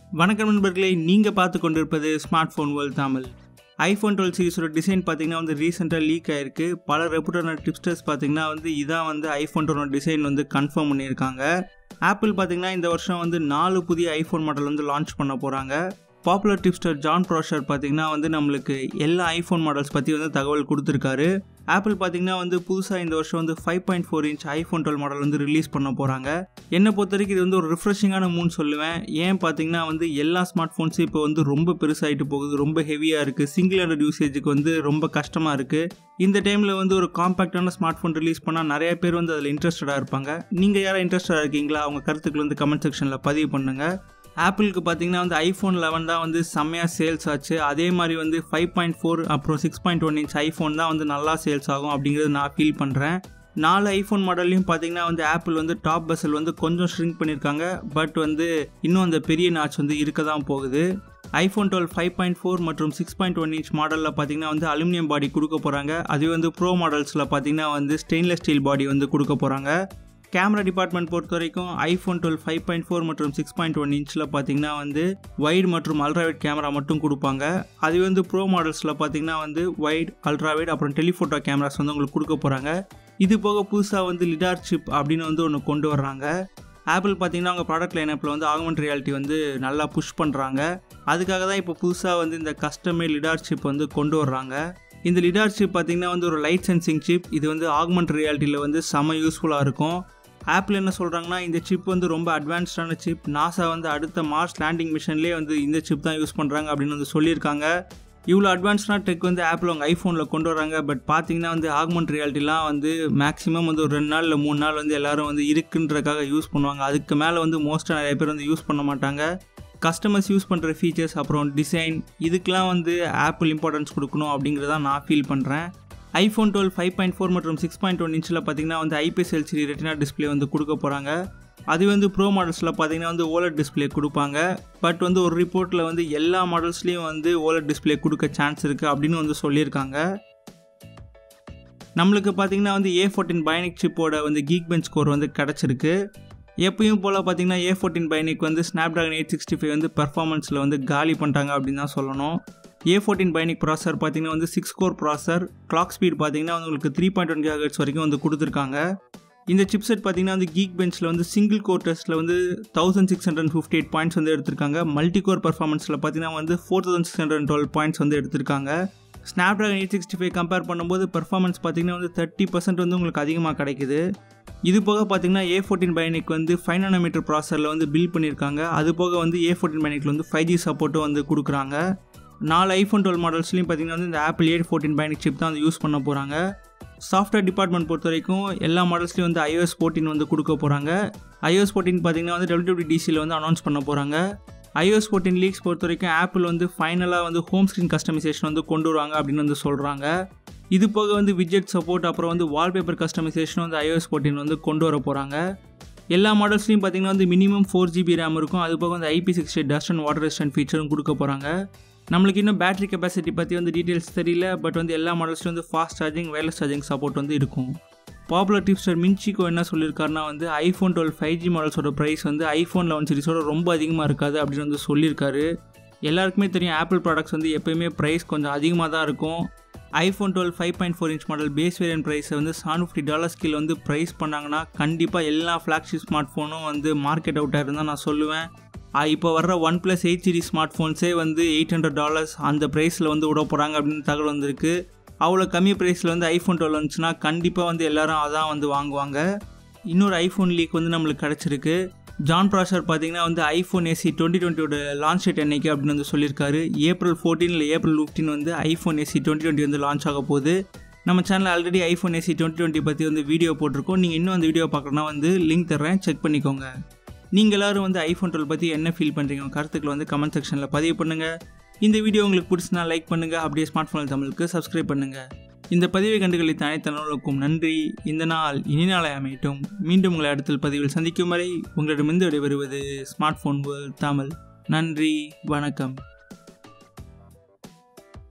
வணக்கம் நண்பர்களே நீங்கள் பார்த்து கொண்டிருப்பது smart phone world Tamil iPhone twelve சீரிஸோட டிசைன் பார்த்தீங்கன்னா வந்து ரீசெண்டாக லீக் ஆயிருக்கு பல ரெப்புடான டிப்ஸ்டர்ஸ் பார்த்தீங்கன்னா வந்து இதான் வந்து ஐஃபோன் டுவெல் டிசைன் வந்து கன்ஃபார்ம் பண்ணியிருக்காங்க ஆப்பிள் பார்த்தீங்கன்னா இந்த வருஷம் வந்து நாலு புதிய ஐஃபோன் மாடல் வந்து லான்ச் பண்ண போகிறாங்க பாப்புலர் டிப்ஸ்டர் ஜான் ப்ரோஷர் பார்த்தீங்கன்னா வந்து நம்மளுக்கு எல்லா ஐஃபோன் மாடல்ஸ் பற்றி வந்து தகவல் கொடுத்துருக்காரு ஆப்பிள் பார்த்தீங்கன்னா வந்து புதுசாக இந்த வருஷம் வந்து five point four inch iPhone twelve model வந்து ரிலீஸ் பண்ண போகிறாங்க என்னை பொறுத்த வரைக்கும் இது வந்து ஒரு ரிஃப்ரெஷிங்கான மூன் சொல்லுவேன் ஏன் பார்த்தீங்கன்னா வந்து எல்லா ஸ்மார்ட் ஃபோன்ஸும் இப்போ வந்து ரொம்ப பெருசாகிட்டு போகுது ரொம்ப ஹெவியாக இருக்குது சிங்கிள் ஹண்ட்ரட் யூசேஜுக்கு வந்து ரொம்ப கஷ்டமாக இருக்குது இந்த டைமில் வந்து ஒரு காம்பேக்டான ஸ்மார்ட் ஃபோன் ரிலீஸ் பண்ணால் நிறைய பேர் வந்து அதில் இன்ட்ரெஸ்டடாக இருப்பாங்க நீங்கள் யாரும் இன்ட்ரெஸ்டடாக இருக்கீங்களா அவங்க கருத்துக்கள் வந்து கமெண்ட் செக்ஷனில் பதிவு பண்ணுங்கள் ஆப்பிளுக்கு பார்த்தீங்கன்னா வந்து ஐஃபோன் லெவன் தான் வந்து செம்மையாக சேல்ஸ் ஆச்சு அதே மாதிரி வந்து ஃபைவ் பாயிண்ட் ஃபோர் அப்புறம் six point one inch iPhone தான் வந்து நல்லா சேல்ஸ் ஆகும் அப்படிங்கிறது நான் ஃபீல் பண்ணுறேன் நாலு ஐஃபோன் மாடல்லையும் பார்த்தீங்கன்னா வந்து ஆப்பிள் வந்து டாப் பஸ்ஸில் வந்து கொஞ்சம் ஷ்ரிங்க் பண்ணியிருக்காங்க பட் வந்து இன்னும் அந்த பெரிய நாச் வந்து இருக்க தான் போகுது iPhone twelve five point four மற்றும் சிக்ஸ் பாயிண்ட் ஒன் இன்ச் மாடலில் பார்த்தீங்கன்னா வந்து அலுமினியம் பாடி கொடுக்க போகிறாங்க அதுவே வந்து ப்ரோ மாடல்ஸில் பார்த்தீங்கன்னா வந்து ஸ்டெயின்லெஸ் ஸ்டீல் பாடி வந்து கொடுக்க போகிறாங்க கேமரா டிபார்ட்மெண்ட் பொறுத்த வரைக்கும் iPhone twelve five point four மற்றும் சிக்ஸ் பாயிண்ட் ஒன் இன்ச்சில் பார்த்தீங்கன்னா வந்து வைட் மற்றும் அல்ட்ராவைட் கேமரா மட்டும் கொடுப்பாங்க அது வந்து ப்ரோ மாடல்ஸில் பார்த்தீங்கன்னா வந்து வைட் அல்ட்ராவைட் அப்புறம் டெலிஃபோட்டோ கேமராஸ் வந்து உங்களுக்கு கொடுக்க போகிறாங்க இது போக புதுசாக வந்து லிடார் சிப் அப்படின்னு வந்து ஒன்று கொண்டு வர்றாங்க ஆப்பிள் பார்த்தீங்கன்னா அவங்க ப்ராடக்ட் லைனப்பில் வந்து ஆகுமெண்ட் ரியாலிட்டி வந்து நல்லா புஷ் பண்ணுறாங்க அதுக்காக தான் இப்போ புதுசாக வந்து இந்த கஸ்டமே லிடார் சிப் வந்து கொண்டு வர்றாங்க இந்த லிடார் சிப் பார்த்தீங்கன்னா வந்து ஒரு லைட் சென்சிங் சிப் இது வந்து ஆகுமெண்ட் ரியாலிட்டியில் வந்து செம்ம யூஸ்ஃபுல்லாக இருக்கும் ஆப்பிள் என்ன சொல்கிறாங்கன்னா இந்த சிப் வந்து ரொம்ப அட்வான்ஸ்டான சிப் நாசா வந்து அடுத்த மார்ஸ் லேண்டிங் மிஷன்லேயே வந்து இந்த சிப் தான் யூஸ் பண்ணுறாங்க அப்படின்னு வந்து சொல்லியிருக்காங்க இவ்வளோ அட்வான்ஸ்டான டெக் வந்து ஆப்பிள் அவங்க ஐஃபோனில் கொண்டு வராங்க பட் பார்த்தீங்கன்னா வந்து ஆக்மெண்ட் ரியாலிட்டிலாம் வந்து மேக்ஸிமம் வந்து ஒரு ரெண்டு நாள் இல்லை மூணு நாள் வந்து எல்லோரும் வந்து இருக்குன்றக்காக யூஸ் பண்ணுவாங்க அதுக்கு மேலே வந்து மோஸ்ட்டாக நிறைய பேர் வந்து யூஸ் பண்ண மாட்டாங்க கஸ்டமர்ஸ் யூஸ் பண்ணுற ஃபீச்சர்ஸ் அப்புறம் டிசைன் இதுக்கெலாம் வந்து ஆப்பிள் இம்பார்ட்டன்ஸ் கொடுக்கணும் அப்படிங்கிறத நான் ஃபீல் பண்ணுறேன் iPhone twelve five point four மற்றும் சிக்ஸ் பாயிண்ட் ஒன் இன்ச்சில் பார்த்தீங்கன்னா வந்து ஐபிஎஸ் எல்சிடி ரெட்டினா டிஸ்பிளே வந்து கொடுக்க போகிறாங்க அது வந்து ப்ரோ மாடல்ஸில் பார்த்தீங்கன்னா வந்து ஓலட் டிஸ்பிளே கொடுப்பாங்க பட் வந்து ஒரு ரிப்போர்ட்டில் வந்து எல்லா மாடல்ஸ்லேயும் வந்து ஓலட் டிஸ்பிளே கொடுக்க சான்ஸ் இருக்குது அப்படின்னு வந்து சொல்லியிருக்காங்க நம்மளுக்கு பார்த்தீங்கன்னா வந்து ஏ ஃபோர்டீன் பைனிக் சிப்போட வந்து கீக் பெஞ்ச் ஸ்கோர் வந்து கிடச்சிருக்கு எப்பயும் போல் பார்த்தீங்கன்னா ஏ ஃபோர்டீன் பைனிக் வந்து Snapdragon eight sixty five வந்து பெர்ஃபார்மன்ஸில் வந்து காலி பண்ணிட்டாங்க அப்படின்னு தான் சொல்லணும் ஏ ஃபோர்டீன் பைனிக் ப்ராசர் பார்த்தீங்கன்னா வந்து six core processor clock speed பார்த்தீங்கன்னா வந்து உங்களுக்கு த்ரீ பாயிண்ட் ஒன் கிகாஹெட்ஸ் வரைக்கும் வந்து கொடுத்துருக்காங்க இந்த சிப்செட் பார்த்தீங்கன்னா வந்து கீக் பெஞ்சில் வந்து சிங்கிள் கோர் டெஸ்ட்டில் வந்து thousand six hundred fifty eight points வந்து எடுத்திருக்காங்க மல்டி கோர் பர்ஃபார்மன்ஸில் பார்த்தீங்கன்னா வந்து four thousand six hundred twelve points வந்து எடுத்திருக்காங்க Snapdragon eight sixty five compare பண்ணும்போது பர்ஃபார்மன்ஸ் பார்த்தீங்கன்னா வந்து தேர்ட்டி பர்சன்ட் வந்து உங்களுக்கு அதிகமாக கிடைக்குது இது போக பார்த்தீங்கன்னா ஏ ஃபோர்டீன் பைனிக் வந்து ஃபைவ் நானோமீட்டர் ப்ராசரில் வந்து பில்ட் பண்ணியிருக்காங்க அது போக வந்து ஏ ஃபோர்டீன் பைனிக்கில் வந்து ஃபைவ் ஜி சப்போர்ட்டும் வந்து கொடுக்குறாங்க நாலு ஐஃபோன் டுவெல் மாடல்ஸ்லையும் பார்த்தீங்கன்னா வந்து இந்த Apple A fourteen bionic chip தான் வந்து யூஸ் பண்ண போகிறாங்க சாஃப்ட்வேர் டிபார்ட்மெண்ட் பொறுத்த வரைக்கும் எல்லா மாடல்ஸ்லையும் வந்து ஐஓஎஸ் ஃபோர்டீன் வந்து கொடுக்க போகிறாங்க ஐஓஎஸ் ஃபோர்டீன் பார்த்தீங்கன்னா வந்து டபிள்யூடிசியில் வந்து அனௌன்ஸ் பண்ண போகிறாங்க ஐஓஎஸ் ஃபோர்டீன் லீக்ஸ் பொறுத்த வரைக்கும் ஆப்பிள் வந்து ஃபைனலாக வந்து ஹோம் ஸ்க்ரீன் கஸ்டமைசேஷன் வந்து கொண்டு வருவாங்க அப்படின்னு வந்து சொல்கிறாங்க இது போக வந்து விஜெட் சப்போர்ட் அப்புறம் வந்து வால்பேப்பர் கஸ்டமைசேஷன் வந்து ஐஓஎஸ் ஃபோர்டீன் வந்து கொண்டு வர போகிறாங்க எல்லா மாடல்ஸ்லையும் பார்த்தீங்கன்னா வந்து மினிமம் ஃபோர் ஜிபி ரேம் இருக்கும் அது போக வந்து IP sixty dust and water resistant ஃபீச்சரும் கொடுக்க போகிறாங்க நம்மளுக்கு இன்னும் பேட்டரி கெப்பாசிட்டி பற்றி வந்து டீட்டெயில்ஸ் தெரியல பட் வந்து எல்லா மாடல்ஸ்லையும் வந்து fast charging wireless charging support வந்து இருக்கும் பாப்புலர் டிப்ஸ்டர் மின்ச்சிக்கோ என்ன சொல்லியிருக்காருன்னா வந்து ஐஃபோன் டுவெல் ஃபைவ் ஜி மாடல்ஸோட ப்ரைஸ் வந்து ஐஃபோன் லெவன் சீரிஸோட ரொம்ப அதிகமாக இருக்காது அப்படின்னு வந்து சொல்லியிருக்காரு எல்லாருக்குமே தெரியும் ஆப்பிள் ப்ராடக்ட்ஸ் வந்து எப்போயுமே ப்ரைஸ் கொஞ்சம் அதிகமாக தான் இருக்கும் iPhone twelve five point four inch model base variant ப்ரைஸை வந்து செவன் ஃபிஃப்டி டாலர்ஸ் கீழே வந்து ப்ரைஸ் பண்ணாங்கன்னா கண்டிப்பாக எல்லா ஃப்ளாக்ஷிப் ஸ்மார்ட் ஃபோனும் வந்து மார்க்கெட் அவுட் ஆயிருந்தால் நான் சொல்லுவேன் இப்போ வர்ற OnePlus eight GT smart ஃபோன்ஸே வந்து எயிட் ஹண்ட்ரட் டாலர்ஸ் அந்த ப்ரைஸில் வந்து விட போகிறாங்க அப்படின்னு தகவல் வந்திருக்கு அவ்வளோ கம்மி ப்ரைஸில் வந்து ஐஃபோன் டுவெல் வந்துச்சுன்னா கண்டிப்பாக வந்து எல்லோரும் அதான் வந்து வாங்குவாங்க இன்னொரு ஐஃபோன் லீக் வந்து நம்மளுக்கு கிடச்சிருக்கு ஜான் ப்ராஷர் பார்த்தீங்கன்னா வந்து ஐஃபோன் ஏசி டுவெண்ட்டி டுவெண்ட்டியோட லான்ச் டேட் என்னைக்கு அப்படின்னு வந்து சொல்லியிருக்காரு ஏப்ரல் ஃபோர்டீன் இல்லை ஏப்ரல் ஃபிஃப்டீன் வந்து ஐஃபோன் ஏசி டுவெண்ட்டி டுவெண்ட்டி வந்து லான்ச் ஆக போகுது நம்ம channel already iPhone SE twenty twenty பற்றி வந்து வீடியோ போட்டிருக்கோம் நீங்கள் இன்னும் அந்த வீடியோ பார்க்கணுன்னா வந்து லிங்க் தர்றேன் செக் பண்ணிக்கோங்க நீங்கள் எல்லோரும் வந்து ஐஃபோன் டுவெல் பற்றி என்ன ஃபீல் பண்ணுறீங்க கருத்துக்களை வந்து கமெண்ட் செக்ஷனில் பதிவு பண்ணுங்கள் இந்த வீடியோ உங்களுக்கு பிடிச்சினா லைக் பண்ணுங்கள் அப்படியே ஸ்மார்ட் ஃபோன் தமிழுக்கு சப்ஸ்கிரைப் பண்ணுங்கள் இந்த பதிவை கண்டுகளித்த அனைத்து நலனுக்கும் நன்றி இந்த நாள் இனி நாளை அமையட்டும் மீண்டும் உங்களை அடுத்த பதிவில் சந்திக்கும் வரை உங்களிடமிருந்து விடைபெறுவது ஸ்மார்ட் ஃபோன் தமிழ் நன்றி வணக்கம்